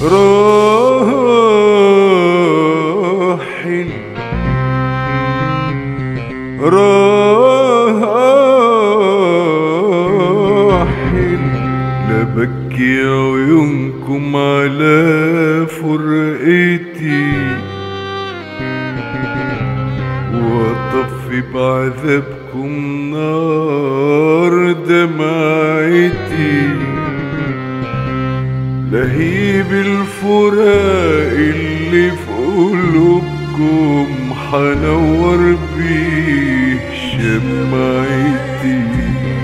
راحل راحل لا بكي عيونكم على فرقتي واطفي بعذابكم نار دمعتي لهيب الفراق اللي في قلوبكم حنور بيه شمعتي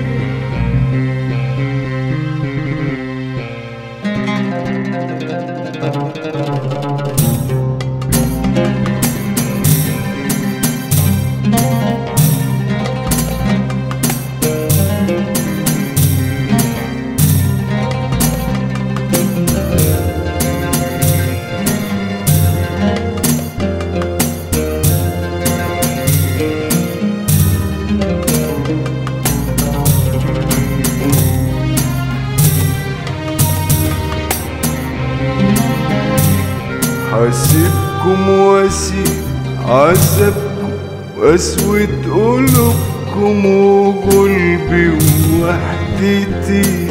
حاسبكم واسيب عذابكم واسود قلوبكم وقلبي ووحدتي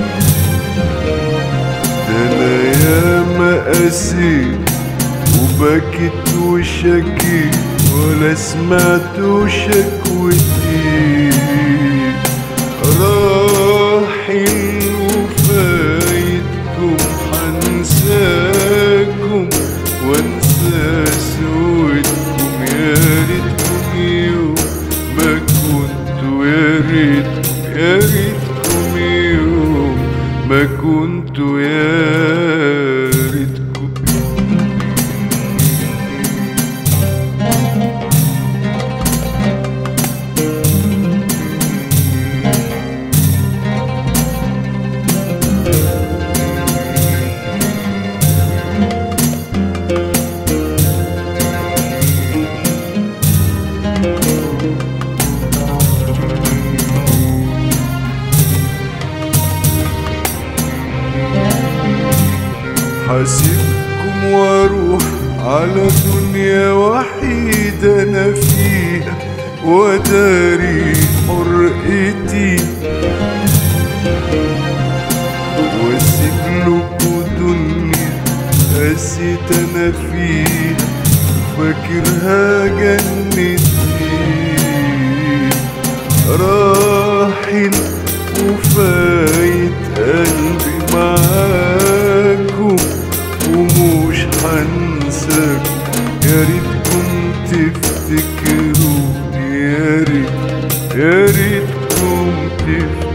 ده انا ياما قسيت وبكيت وشكيت ولا سمعت شكوتي راحل وفايتكم حنساكم وانسى سويتكم يا ريتكم يوم ما كنتوا يا ريتكم يا ريتكم يوم ما كنتوا يا ريتكم حاسبكم واروح على دنيا وحيدة انا فيها وداري حرقتي واسيب لكم دنيا قسيت انا فيها فاكرها جنتي راحل وفايت قلبي معاكم ومش هنساك يا ريتكم تفتكروني يا ريت يا ريتكم تفتكروني